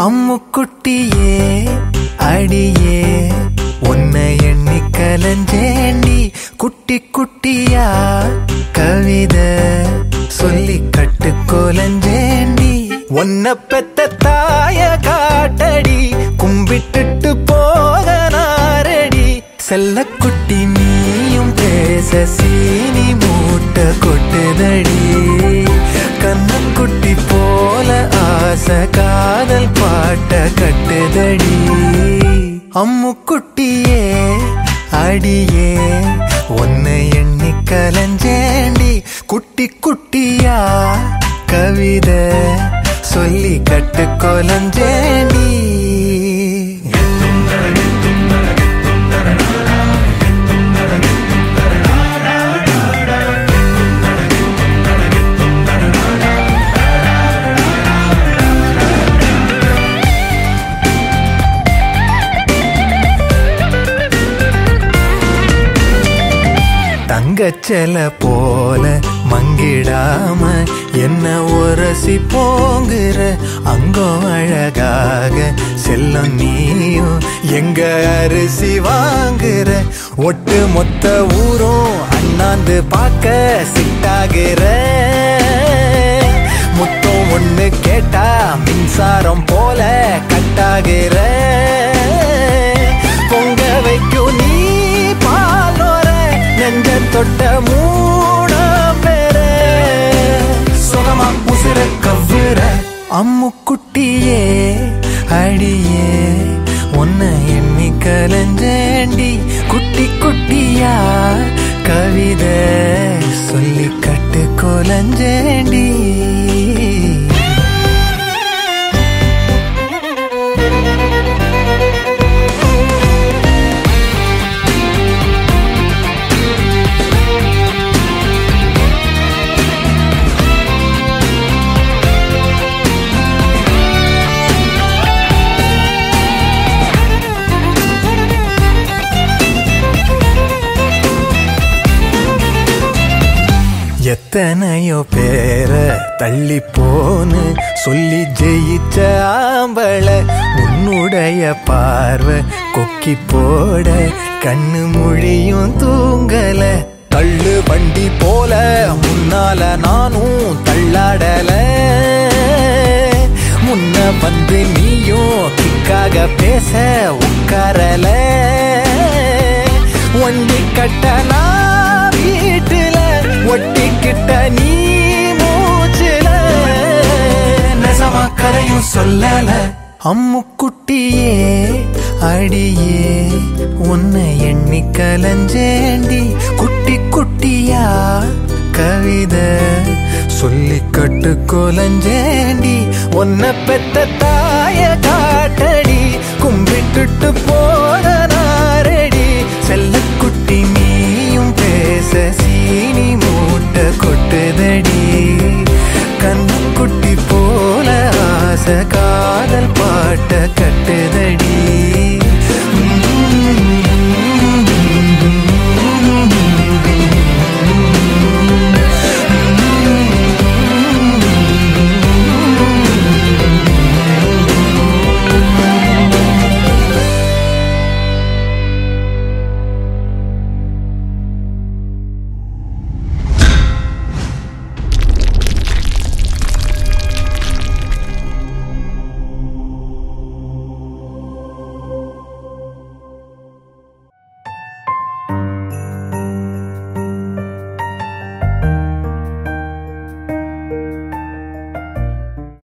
அம்முக்குட்டியே அடியே உன்னை எண்ணி கலஞ்சேண்டி குட்டி குட்டியா கவிதை சொல்லி கட்டு கோலஞ்சேண்டி உன்னை பெத்த தாய காட்டடி கும்பிட்டுட்டு போக நாரடி செல்லக்குட்டி நீயும் பேச சீனி மூட்டை கொட்டுதடி கண்ணக்குட்டி போல ஆசை காதல் பாட்ட கட்டுதடி அம்முக்குட்டியே அடியே உன்னை எண்ணி கலஞ்சேண்டி குட்டி குட்டியா கவிதை சொல்லி கட்டு கொலஞ்சேண்டி தங்கச்சல போல மங்கிடாம என்ன உரசி போங்குற அங்கோ அழகாக செல்லம் நீயும் எங்க அரிசி வாங்குற ஒட்டு மொத்த ஊரும் அண்ணாந்து பார்க்க சிட்டாகிற முத்தம் ஒண்ணு கேட்டா மின்சாரம் போல கட்டாகிற பொங்க வைக்கும் நீ பாலோர நெஞ்ச தொட்ட மூண பேர சுகமா உசிர கவ்வுற அம்முக்குட்டியே அடியே உன்னை எண்ணி கலஞ்சேண்டி குட்டி குட்டியா கவிதை சொல்லி கட்டு கொலஞ்சேண்டி எத்தனையோ பேர தள்ளி போன்னு சொல்லி ஜெயிச்ச ஆம்பள உன்னுடைய பார்வை கொக்கி போட கண்ணு மொழியும் தூங்கல தள்ளு வண்டி போல முன்னால நானும் தள்ளாடல முன்ன வந்து நீயும் கிக்காக பேச உட்காரல வண்டி கட்டலா வீட்டுல ஒட்டிக்கிட்ட நீ மூச்சுல நெசமா கரையும் சொல்லல அம்முக்குட்டியே அடியே உன்னை எண்ணி கலஞ்சேண்டி குட்டி குட்டியா கவிதை சொல்லி கட்டு கொலஞ்சேண்டி உன்னை பெத்த தாய காட்டடி கும்பிட்டுட்டு போன நாரடி செல்லக்குட்டி நீயும் பேச சீனி மூட்டை கொட்டுதடி கண்ணுக்குட்டி போல ஆசை காதல் பாட்ட